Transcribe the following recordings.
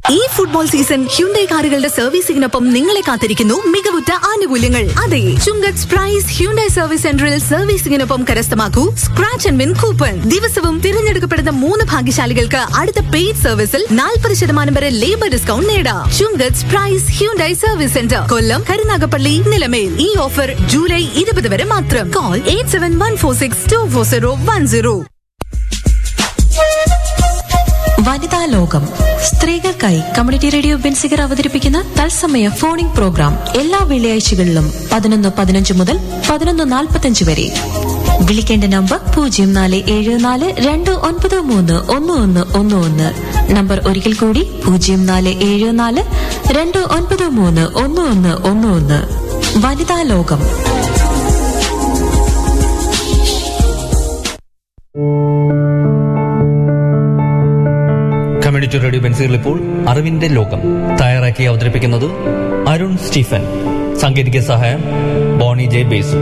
ഈ football season Hyundai കാറുകളുടെ സർവീസിംഗിനൊപ്പം നിങ്ങളെ കാത്തിരിക്കുന്നു മികവുറ്റ ആനുകൂല്യങ്ങൾ അതെ ചുങ്കത്ത് പ്രൈസ് ഹ്യുണ്ടൈ സർവീസ് സെന്ററിൽ സർവീസിംഗിനൊപ്പം കരസ്ഥമാക്കൂ സ്ക്രാച്ച് ആൻഡ് വിൻ കൂപ്പൺ ദിവസവും തിരഞ്ഞെടുക്കപ്പെടുന്ന മൂന്ന് ഭാഗ്യശാലികൾക്ക് അടുത്ത പെയ്ഡ് സർവീസിൽ നാൽപ്പത് ശതമാനം വരെ ലേബർ ഡിസ്കൗണ്ട് നേടാം Chungath price Hyundai service centre Kollam Karunagappally Nilamel ഈ ഓഫർ ജൂലൈ ഇരുപത് വരെ മാത്രം call eight seven one four six two four zero one zero വനിതാ ലോകം സ്ത്രീകൾക്കായി കമ്മ്യൂണിറ്റി റേഡിയോ ബെൻസിഗർ അവതരിപ്പിക്കുന്ന തത്സമയ ഫോണിംഗ് പ്രോഗ്രാം എല്ലാ വെള്ളിയാഴ്ചകളിലും പതിനൊന്ന് പതിനഞ്ച് മുതൽ പതിനൊന്ന് നാൽപ്പത്തഞ്ച് വരെ വിളിക്കേണ്ട നമ്പർ പൂജ്യം നാല് ഏഴ് നാല് രണ്ട് ഒൻപത് മൂന്ന് ഒന്ന് ഒന്ന് ഒന്ന് ഒന്ന് നമ്പർ ഒരിക്കൽ കൂടി പൂജ്യം നാല് ഏഴ് നാല് രണ്ട് ഒൻപത് മൂന്ന് ഒന്ന് ഒന്ന് ഒന്ന് ഒന്ന് വനിതാ ലോകം കമ്മ്യൂണിറ്റി റേഡിയോ ബെൻസിൽ ഇപ്പോൾ അറിവിന്റെ ലോകം തയ്യാറാക്കി അവതരിപ്പിക്കുന്നത് അരുൺ സ്റ്റീഫൻ സാങ്കേതിക സഹായം ബോണി ജെ ബേസു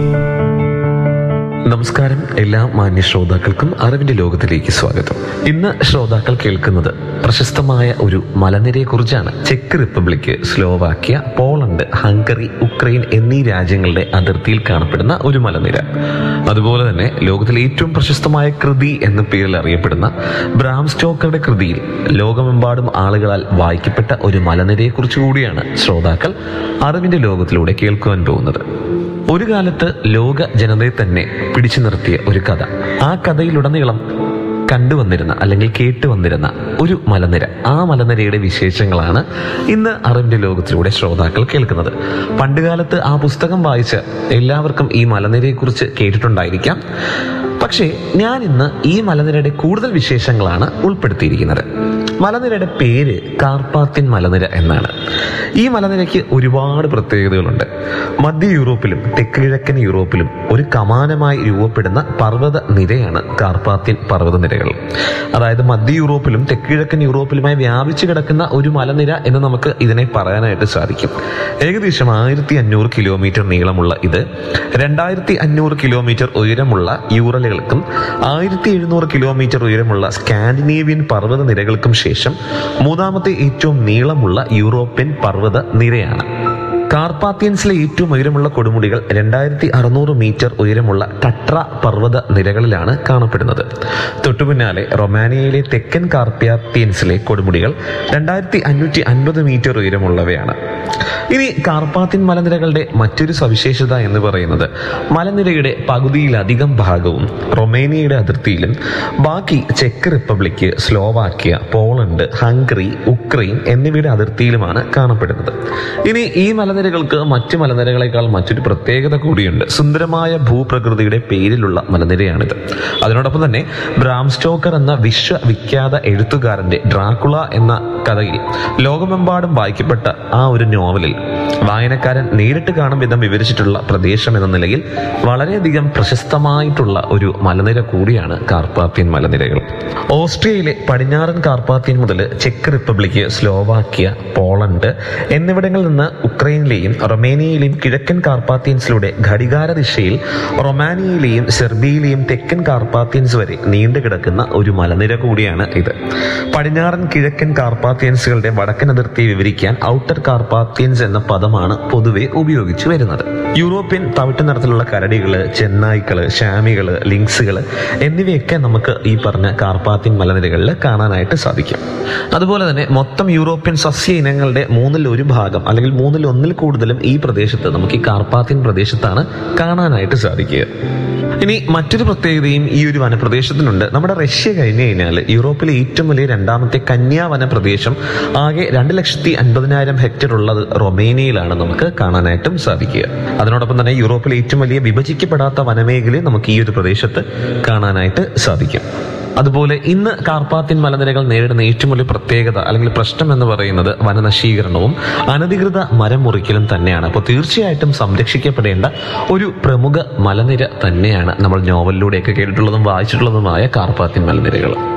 നമസ്കാരം എല്ലാ മാന്യ ശ്രോതാക്കൾക്കും അറിവിന്റെ ലോകത്തിലേക്ക് സ്വാഗതം ഇന്ന് ശ്രോതാക്കൾ കേൾക്കുന്നത് പ്രശസ്തമായ ഒരു മലനിരയെ കുറിച്ചാണ് ചെക്ക് Republic Slovakia Poland Hungary Ukraine എന്നീ രാജ്യങ്ങളുടെ അതിർത്തിയിൽ കാണപ്പെടുന്ന ഒരു മലനിര അതുപോലെ തന്നെ ലോകത്തിലെ ഏറ്റവും പ്രശസ്തമായ കൃതി എന്ന പേരിൽ അറിയപ്പെടുന്ന ബ്രാം സ്റ്റോക്കറുടെ കൃതിയിൽ ലോകമെമ്പാടും ആളുകളാൽ വായിക്കപ്പെട്ട ഒരു മലനിരയെ കുറിച്ച് കൂടിയാണ് ശ്രോതാക്കൾ അറിവിന്റെ ലോകത്തിലൂടെ കേൾക്കുവാൻ പോകുന്നത് ഒരു കാലത്ത് ലോക ജനതയെ തന്നെ പിടിച്ചു നിർത്തിയ ഒരു കഥ ആ കഥയിലുടനീളം കണ്ടുവന്നിരുന്ന അല്ലെങ്കിൽ കേട്ടുവന്നിരുന്ന ഒരു മലനിര ആ മലനിരയുടെ വിശേഷങ്ങളാണ് ഇന്ന് അറിവിന്റെ ലോകത്തിലൂടെ ശ്രോതാക്കൾ കേൾക്കുന്നത് പണ്ടുകാലത്ത് ആ പുസ്തകം വായിച്ച എല്ലാവർക്കും ഈ മലനിരയെക്കുറിച്ച് കേട്ടിട്ടുണ്ടായിരിക്കാം പക്ഷേ ഞാൻ ഇന്ന് ഈ മലനിരയുടെ കൂടുതൽ വിശേഷങ്ങളാണ് ഉൾപ്പെടുത്തിയിരിക്കുന്നത് മലനിരയുടെ പേര് കാർപ്പാത്യൻ മലനിര എന്നാണ് ഈ മലനിരയ്ക്ക് ഒരുപാട് പ്രത്യേകതകളുണ്ട് മധ്യ യൂറോപ്പിലും തെക്ക് കിഴക്കൻ യൂറോപ്പിലും ഒരു കമാനമായി രൂപപ്പെടുന്ന പർവ്വത നിരയാണ് കാർപ്പാത്യൻ പർവ്വത നിരകൾ അതായത് മധ്യ യൂറോപ്പിലും തെക്ക് കിഴക്കൻ യൂറോപ്പിലുമായി വ്യാപിച്ചു കിടക്കുന്ന ഒരു മലനിര എന്ന് നമുക്ക് ഇതിനെ പറയാനായിട്ട് സാധിക്കും ഏകദേശം ആയിരത്തി അഞ്ഞൂറ് കിലോമീറ്റർ നീളമുള്ള ഇത് രണ്ടായിരത്തി അഞ്ഞൂറ് കിലോമീറ്റർ ഉയരമുള്ള യൂറലുകൾക്കും ആയിരത്തി എഴുന്നൂറ് കിലോമീറ്റർ ഉയരമുള്ള സ്കാൻഡിനേവിയൻ പർവ്വത നിരകൾക്കും ശേഷം മൂന്നാമത്തെ ഏറ്റവും നീളമുള്ള യൂറോപ്യൻ പർവ്വത നിരയാണ് കാർപ്പാത്തിയൻസിലെ ഏറ്റവും ഉയരമുള്ള കൊടുമുടികൾ രണ്ടായിരത്തി അറുന്നൂറ് മീറ്റർ ഉയരമുള്ള ടട്ര പർവ്വത നിരകളിലാണ് കാണപ്പെടുന്നത് തൊട്ടുപിന്നാലെ റൊമാനിയയിലെ തെക്കൻ കാർപ്പാത്തിയൻസിലെ കൊടുമുടികൾ രണ്ടായിരത്തി അഞ്ഞൂറ്റി അൻപത് മീറ്റർ ഉയരമുള്ളവയാണ് ഇനി കാർപ്പാത്തിൻ മലനിരകളുടെ മറ്റൊരു സവിശേഷത എന്ന് പറയുന്നത് മലനിരയുടെ പകുതിയിലധികം ഭാഗവും റൊമേനിയയുടെ അതിർത്തിയിലും ബാക്കി ചെക്ക് Republic Slovakia Poland Hungary Ukraine എന്നിവയുടെ അതിർത്തിയിലുമാണ് കാണപ്പെടുന്നത് ഇനി ഈ മലനിരകൾക്ക് മറ്റ് മലനിരകളെക്കാൾ മറ്റൊരു പ്രത്യേകത കൂടിയുണ്ട് സുന്ദരമായ ഭൂപ്രകൃതിയുടെ പേരിലുള്ള മലനിരയാണിത് അതിനോടൊപ്പം തന്നെ ബ്രാം സ്റ്റോക്കർ എന്ന വിശ്വവിഖ്യാത എഴുത്തുകാരന്റെ ഡ്രാക്കുള എന്ന കഥയിൽ ലോകമെമ്പാടും വായിക്കപ്പെട്ട ആ ഒരു നോവലിൽ വായനക്കാരൻ നേരിട്ട് കാണും വിധം വിവരിച്ചിട്ടുള്ള പ്രദേശം എന്ന നിലയിൽ വളരെയധികം പ്രശസ്തമായിട്ടുള്ള ഒരു മലനിര കൂടിയാണ് കാർപ്പാത്യൻ മലനിരകൾ ഓസ്ട്രിയയിലെ പടിഞ്ഞാറൻ കാർപ്പാത്യൻ മുതൽ ചെക്ക് റിപ്പബ്ലിക് സ്ലോവാക്യ പോളണ്ട് എന്നിവിടങ്ങളിൽ നിന്ന് ഉക്രൈനിലെയും റൊമേനിയയിലെയും കിഴക്കൻ കാർപ്പാത്യൻസിലൂടെ ഘടികാര ദിശയിൽ റൊമാനിയയിലെയും സെർബിയയിലെയും തെക്കൻ കാർപ്പാത്യൻസ് വരെ നീണ്ടു കിടക്കുന്ന ഒരു മലനിര കൂടിയാണ് ഇത് പടിഞ്ഞാറൻ കിഴക്കൻ കാർപ്പാത്യൻസുകളുടെ വടക്കൻ അതിർത്തിയെ വിവരിക്കാൻ ഔട്ടർ കാർപ്പാത്യൻസ് എന്ന പദമാണ് പൊതുവെ ഉപയോഗിച്ചു വരുന്നത് യൂറോപ്യൻ തവിട്ട് നിറത്തിലുള്ള കരടികള് ചെന്നായ്ക്കള് ഷാമികള് ലിങ്സുകള് എന്നിവയൊക്കെ നമുക്ക് ഈ പറഞ്ഞ കാർപ്പാത്യൻ മലനിരകളിൽ കാണാനായിട്ട് സാധിക്കും അതുപോലെ തന്നെ മൊത്തം യൂറോപ്യൻ സസ്യ ഇനങ്ങളുടെ മൂന്നിൽ ഒരു ഭാഗം അല്ലെങ്കിൽ മൂന്നിൽ ഒന്നിൽ കൂടുതലും ഈ പ്രദേശത്ത് നമുക്ക് ഈ കാർപ്പാത്യൻ പ്രദേശത്താണ് കാണാനായിട്ട് സാധിക്കുക ഇനി മറ്റൊരു പ്രത്യേകതയും ഈ ഒരു വനപ്രദേശത്തിനുണ്ട് നമ്മുടെ റഷ്യ കഴിഞ്ഞു കഴിഞ്ഞാൽ യൂറോപ്പിലെ ഏറ്റവും വലിയ രണ്ടാമത്തെ കന്യാവന പ്രദേശം ആകെ രണ്ട് ലക്ഷത്തി അൻപതിനായിരം ഹെക്ടർ ഉള്ളത് റൊമേനിയയിലാണ് നമുക്ക് കാണാനായിട്ടും സാധിക്കുക അതിനോടൊപ്പം തന്നെ യൂറോപ്പിലെ ഏറ്റവും വലിയ വിഭജിക്കപ്പെടാത്ത വനമേഖലയും നമുക്ക് ഈ ഒരു പ്രദേശത്ത് കാണാനായിട്ട് സാധിക്കും അതുപോലെ ഇന്ന് കാർപ്പാത്യൻ മലനിരകൾ നേരിടുന്ന ഏറ്റവും വലിയ പ്രത്യേകത അല്ലെങ്കിൽ പ്രശ്നം എന്ന് പറയുന്നത് വനനശീകരണവും അനധികൃത മരം മുറിക്കലും തന്നെയാണ് അപ്പോൾ തീർച്ചയായിട്ടും സംരക്ഷിക്കപ്പെടേണ്ട ഒരു പ്രമുഖ മലനിര തന്നെയാണ് നമ്മൾ നോവലിലൂടെയൊക്കെ കേട്ടിട്ടുള്ളതും വായിച്ചിട്ടുള്ളതുമായ കാർപ്പാത്യൻ മലനിരകൾ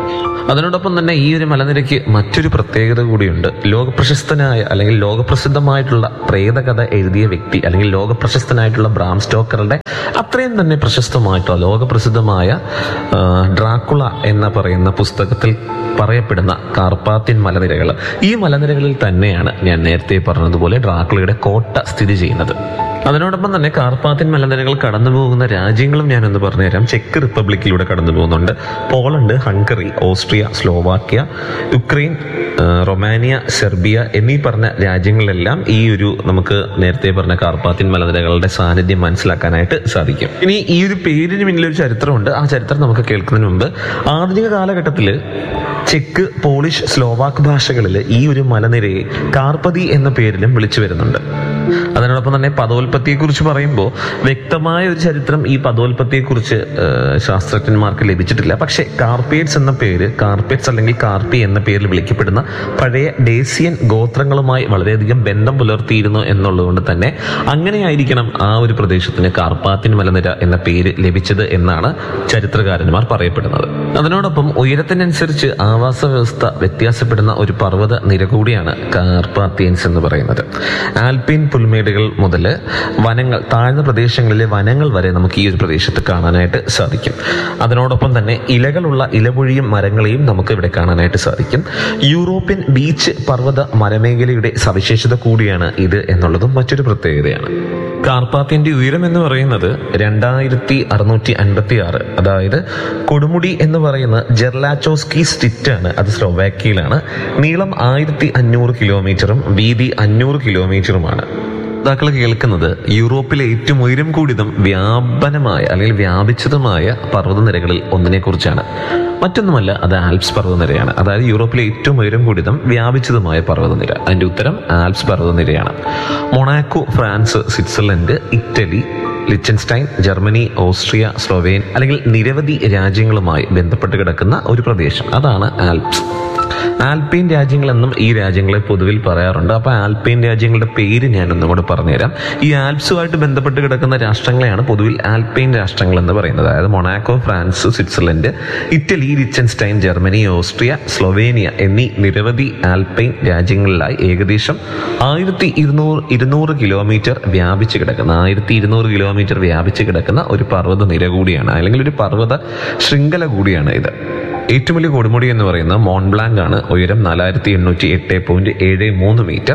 അതിനോടൊപ്പം തന്നെ ഈ ഒരു മലനിരയ്ക്ക് മറ്റൊരു പ്രത്യേകത കൂടിയുണ്ട് ലോകപ്രശസ്തനായ അല്ലെങ്കിൽ ലോകപ്രസിദ്ധമായിട്ടുള്ള പ്രേതകഥ എഴുതിയ വ്യക്തി അല്ലെങ്കിൽ ലോകപ്രശസ്തനായിട്ടുള്ള ബ്രാം സ്റ്റോക്കറുടെ അത്രയും തന്നെ പ്രശസ്തമായിട്ടുള്ള ലോകപ്രസിദ്ധമായ ആ, ഡ്രാക്കുള എന്ന പറയുന്ന പുസ്തകത്തിൽ പറയപ്പെടുന്ന കാർപ്പാത്തിൻ മലനിരകൾ ഈ മലനിരകളിൽ തന്നെയാണ് ഞാൻ നേരത്തെ പറഞ്ഞതുപോലെ ഡ്രാക്കുളയുടെ കോട്ട സ്ഥിതി ചെയ്യുന്നത് അതിനോടൊപ്പം തന്നെ കാർപ്പാത്തിൻ മലനിരകൾ കടന്നു പോകുന്ന രാജ്യങ്ങളും ഞാനൊന്ന് പറഞ്ഞുതരാം ചെക്ക് റിപ്പബ്ലിക്കിലൂടെ കടന്നു പോകുന്നുണ്ട് Poland Hungary Austria Slovakia Ukraine ആ, റൊമാനിയ സെർബിയ എന്നീ പറഞ്ഞ രാജ്യങ്ങളിലെല്ലാം ഈ ഒരു നമുക്ക് നേരത്തെ പറഞ്ഞ കാർപ്പാത്തിൻ മലനിരകളുടെ സാന്നിധ്യം മനസ്സിലാക്കാനായിട്ട് സാധിക്കും ഇനി ഈ ഒരു പേരിന് പിന്നിൽ ഒരു ചരിത്രമുണ്ട് ആ ചരിത്രം നമുക്ക് കേൾക്കുന്നതിന് മുമ്പ് ആധുനിക കാലഘട്ടത്തിൽ ചെക്ക് പോളിഷ് സ്ലോവാക്ക് ഭാഷകളിൽ ഈ ഒരു മലനിരയെ കാർപ്പതി എന്ന പേരിലും വിളിച്ചു വരുന്നുണ്ട് അതിനോടൊപ്പം തന്നെ പദോൽപത്തിയെക്കുറിച്ച് പറയുമ്പോൾ വ്യക്തമായ ഒരു ചരിത്രം ഈ പദോൽപത്തിയെക്കുറിച്ച് ഏഹ്, ശാസ്ത്രജ്ഞന്മാർക്ക് ലഭിച്ചിട്ടില്ല പക്ഷേ കാർപ്പേറ്റ്സ് എന്ന പേര് കാർപ്പേറ്റ്സ് അല്ലെങ്കിൽ കാർപ്പി എന്ന പേരിൽ വിളിക്കപ്പെടുന്ന പഴയ ഡേസിയൻ ഗോത്രങ്ങളുമായി വളരെയധികം ബന്ധം പുലർത്തിയിരുന്നു എന്നുള്ളതുകൊണ്ട് തന്നെ അങ്ങനെയായിരിക്കണം ആ ഒരു പ്രദേശത്തിന് കാർപ്പാത്തിൻ മലനിര എന്ന പേര് ലഭിച്ചത് എന്നാണ് ചരിത്രകാരന്മാർ പറയപ്പെടുന്നത് അതിനോടൊപ്പം ഉയരത്തിനനുസരിച്ച് ആവാസ വ്യവസ്ഥ വ്യത്യാസപ്പെടുന്ന ഒരു പർവ്വത നിര കൂടിയാണ് കാർപ്പാത്തിയൻസ് എന്ന് പറയുന്നത് ആൽപൈൻ പുൽമേടുകൾ മുതൽ വനങ്ങൾ താഴ്ന്ന പ്രദേശങ്ങളിലെ വനങ്ങൾ വരെ നമുക്ക് ഈ ഒരു പ്രദേശത്ത് കാണാനായിട്ട് സാധിക്കും അതിനോടൊപ്പം തന്നെ ഇലകളുള്ള ഇലപൊഴിയും മരങ്ങളെയും നമുക്ക് ഇവിടെ കാണാനായിട്ട് സാധിക്കും യൂറോപ്യൻ ബീച്ച് പർവ്വത മരമേഖലയുടെ സവിശേഷത കൂടിയാണ് ഇത് എന്നുള്ളതും മറ്റൊരു പ്രത്യേകതയാണ് കാർപ്പാത്തിന്റെ ഉയരം എന്ന് പറയുന്നത് രണ്ടായിരത്തി അറുന്നൂറ്റി അൻപത്തി ആറ് അതായത് കൊടുമുടി എന്ന് പറയുന്ന ജെർലാച്ചോസ്കി സ്റ്റിറ്റ് ആണ് അത് സ്ലോവാക്കിയയിലാണ് നീളം ആയിരത്തി അഞ്ഞൂറ് കിലോമീറ്ററും വീതി അഞ്ഞൂറ് കിലോമീറ്ററുമാണ് ശ്രോതാക്കൾ കേൾക്കുന്നത് യൂറോപ്പിലെ ഏറ്റവും ഉയരം കൂടിയതും വ്യാപനമായ അല്ലെങ്കിൽ വ്യാപിച്ചതുമായ പർവ്വതനിരകളിൽ ഒന്നിനെ കുറിച്ചാണ് മറ്റൊന്നുമല്ല അത് ആൽപ്സ് പർവ്വതനിരയാണ് അതായത് യൂറോപ്പിലെ ഏറ്റവും ഉയരം കൂടിയതും വ്യാപിച്ചതുമായ പർവ്വതനിര അതിന്റെ ഉത്തരം ആൽപ്സ് പർവ്വതനിരയാണ് Monaco France Switzerland Italy Liechtenstein Germany Austria Slovenia അല്ലെങ്കിൽ നിരവധി രാജ്യങ്ങളുമായി ബന്ധപ്പെട്ട് കിടക്കുന്ന ഒരു പ്രദേശം അതാണ് ആൽപ്സ് ആൽപൈൻ രാജ്യങ്ങളെന്നും ഈ രാജ്യങ്ങളെ പൊതുവിൽ പറയാറുണ്ട് അപ്പോൾ ആൽപൈൻ രാജ്യങ്ങളുടെ പേര് ഞാൻ ഒന്നും കൂടെ പറഞ്ഞുതരാം ഈ ആൽപ്സുമായിട്ട് ബന്ധപ്പെട്ട് കിടക്കുന്ന രാഷ്ട്രങ്ങളെയാണ് പൊതുവിൽ ആൽപൈൻ രാഷ്ട്രങ്ങൾ എന്ന് പറയുന്നത് അതായത് Monaco France Switzerland Italy Liechtenstein Germany Austria Slovenia എന്നീ നിരവധി ആൽപൈൻ രാജ്യങ്ങളിലായി ഏകദേശം ആയിരത്തി ഇരുന്നൂറ് ഇരുന്നൂറ് കിലോമീറ്റർ വ്യാപിച്ച് കിടക്കുന്ന ആയിരത്തി ഇരുന്നൂറ് കിലോമീറ്റർ വ്യാപിച്ച് കിടക്കുന്ന ഒരു പർവ്വത നിര കൂടിയാണ് അല്ലെങ്കിൽ ഒരു പർവ്വത ശൃംഖല കൂടിയാണ് ഇത് ഏറ്റവും വലിയ കൊടുമുടി എന്ന് പറയുന്നത് മോൺബ്ലാങ്ക് ആണ് ഉയരം നാലായിരത്തി എണ്ണൂറ്റി എട്ട് പോയിന്റ് ഏഴ് മൂന്ന് മീറ്റർ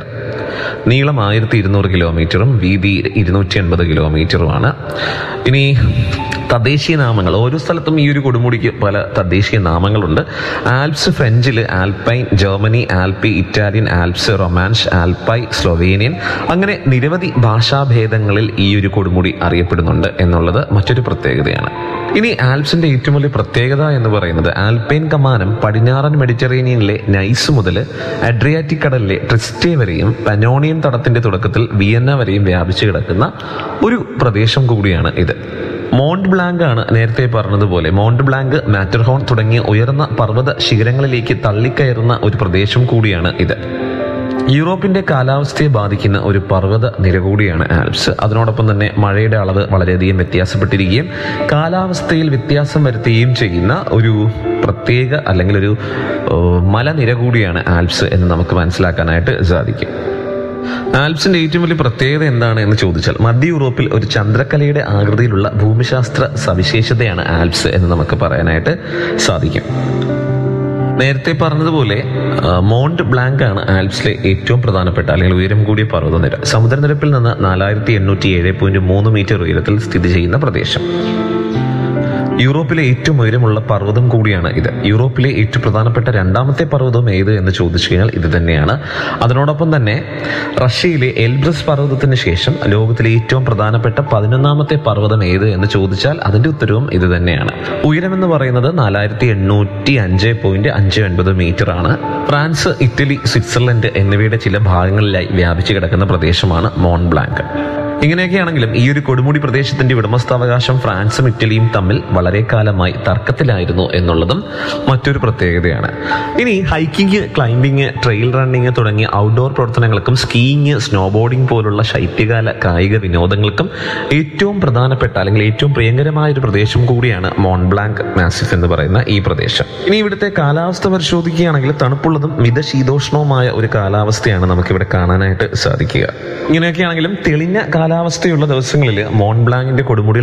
നീളം ആയിരത്തി ഇരുന്നൂറ് കിലോമീറ്ററും വീതി ഇരുന്നൂറ്റി എൺപത് കിലോമീറ്ററുമാണ് ഇനി തദ്ദേശീയ നാമങ്ങൾ ഓരോ സ്ഥലത്തും ഈ ഒരു കൊടുമുടിക്ക് പല തദ്ദേശീയ നാമങ്ങളുണ്ട് ആൽപ്സ് ഫ്രഞ്ചിൽ ആൽപൈൻ ജർമ്മനി ആൽപ്പി ഇറ്റാലിയൻ ആൽപ്സ് റൊമാൻഷ് ആൽപ്പൈ സ്ലൊവേനിയൻ അങ്ങനെ നിരവധി ഭാഷാഭേദങ്ങളിൽ ഈ ഒരു കൊടുമുടി അറിയപ്പെടുന്നുണ്ട് എന്നുള്ളത് മറ്റൊരു പ്രത്യേകതയാണ് ഇനി ആൽപ്സിന്റെ ഏറ്റവും വലിയ പ്രത്യേകത എന്ന് പറയുന്നത് ആൽപൈൻ കമാനം പടിഞ്ഞാറൻ മെഡിറ്ററേനിയനിലെ നൈസ് മുതൽ അഡ്രിയാറ്റിക് കടലിലെ ട്രിസ്റ്റേ വരെയും പനോണിയൻ തടത്തിന്റെ തുടക്കത്തിൽ വിയന്ന വരെയും വ്യാപിച്ചു കിടക്കുന്ന ഒരു പ്രദേശം കൂടിയാണ് ഇത് മോണ്ട് ബ്ലാങ്ക് ആണ് നേരത്തെ പറഞ്ഞതുപോലെ മോണ്ട് ബ്ലാങ്ക് മാറ്റർഹോൺ തുടങ്ങിയ ഉയർന്ന പർവ്വത ശിഖരങ്ങളിലേക്ക് തള്ളിക്കയറുന്ന ഒരു പ്രദേശം കൂടിയാണ് ഇത് യൂറോപ്പിന്റെ കാലാവസ്ഥയെ ബാധിക്കുന്ന ഒരു പർവ്വത നിര കൂടിയാണ് ആൽപ്സ് അതിനോടൊപ്പം തന്നെ മഴയുടെ അളവ് വളരെയധികം വ്യത്യാസപ്പെട്ടിരിക്കുകയും കാലാവസ്ഥയിൽ വ്യത്യാസം വരുത്തുകയും ചെയ്യുന്ന ഒരു പ്രത്യേക അല്ലെങ്കിൽ ഒരു ഏഹ്, മലനിര കൂടിയാണ് ആൽപ്സ് എന്ന് നമുക്ക് മനസ്സിലാക്കാനായിട്ട് സാധിക്കും ആൽപ്സിന്റെ ഏറ്റവും വലിയ പ്രത്യേകത എന്താണ് എന്ന് ചോദിച്ചാൽ മധ്യ യൂറോപ്പിൽ ഒരു ചന്ദ്രക്കലയുടെ ആകൃതിയിലുള്ള ഭൂമിശാസ്ത്ര സവിശേഷതയാണ് ആൽപ്സ് എന്ന് നമുക്ക് പറയാനായിട്ട് സാധിക്കും നേരത്തെ പറഞ്ഞതുപോലെ ആ, മോണ്ട് ബ്ലാങ്ക് ആണ് ആൽപ്സിലെ ഏറ്റവും പ്രധാനപ്പെട്ട അല്ലെങ്കിൽ ഉയരം കൂടിയ പർവ്വതനിര സമുദ്രനിരപ്പിൽ നിന്ന് നാലായിരത്തി എണ്ണൂറ്റി ഏഴ് പോയിന്റ് മൂന്ന് മീറ്റർ ഉയരത്തിൽ സ്ഥിതി ചെയ്യുന്ന പ്രദേശം യൂറോപ്പിലെ ഏറ്റവും ഉയരമുള്ള പർവ്വതം കൂടിയാണ് ഇത് യൂറോപ്പിലെ ഏറ്റവും പ്രധാനപ്പെട്ട രണ്ടാമത്തെ പർവ്വതം ഏത് എന്ന് ചോദിച്ചു കഴിഞ്ഞാൽ ഇത് തന്നെയാണ് അതിനോടൊപ്പം തന്നെ റഷ്യയിലെ എൽബ്രസ് പർവ്വതത്തിന് ശേഷം ലോകത്തിലെ ഏറ്റവും പ്രധാനപ്പെട്ട പതിനൊന്നാമത്തെ പർവ്വതം ഏത് എന്ന് ചോദിച്ചാൽ അതിന്റെ ഉത്തരവും ഇത് തന്നെയാണ് ഉയരം എന്ന് പറയുന്നത് നാലായിരത്തി എണ്ണൂറ്റി അഞ്ച് പോയിന്റ് അഞ്ച് ഒൻപത് മീറ്റർ ആണ് ഫ്രാൻസ് ഇറ്റലി സ്വിറ്റ്സർലൻഡ് എന്നിവയുടെ ചില ഭാഗങ്ങളിലായി വ്യാപിച്ചു കിടക്കുന്ന പ്രദേശമാണ് മോൺ ബ്ലാങ്ക് ഇങ്ങനെയൊക്കെയാണെങ്കിലും ഈ ഒരു കൊടുമുടി പ്രദേശത്തിന്റെ ഉടമസ്ഥാവകാശം ഫ്രാൻസും ഇറ്റലിയും തമ്മിൽ വളരെ കാലമായി തർക്കത്തിലായിരുന്നു എന്നുള്ളതും മറ്റൊരു പ്രത്യേകതയാണ് ഇനി ഹൈക്കിംഗ് ക്ലൈംബിംഗ് ട്രെയിൽ റണ്ണിങ് തുടങ്ങിയ ഔട്ട്ഡോർ പ്രവർത്തനങ്ങൾക്കും സ്കീയിങ് സ്നോബോർഡിംഗ് പോലുള്ള ശൈത്യകാല കായിക വിനോദങ്ങൾക്കും ഏറ്റവും പ്രധാനപ്പെട്ട അല്ലെങ്കിൽ ഏറ്റവും പ്രിയങ്കരമായ ഒരു പ്രദേശം കൂടിയാണ് മോൺബ്ലാങ്ക് മാസിഫ് എന്ന് പറയുന്ന ഈ പ്രദേശം ഇനി ഇവിടുത്തെ കാലാവസ്ഥ പരിശോധിക്കുകയാണെങ്കിൽ തണുപ്പുള്ളതും മിതശീതോഷ്ണവുമായ ഒരു കാലാവസ്ഥയാണ് നമുക്കിവിടെ കാണാനായിട്ട് സാധിക്കുക ഇങ്ങനെയൊക്കെയാണെങ്കിലും തെളിഞ്ഞ കാലാവസ്ഥയുള്ള ദിവസങ്ങളിൽ മോൺബ്ലാങ്കിന്റെ കൊടുമുടിയിൽ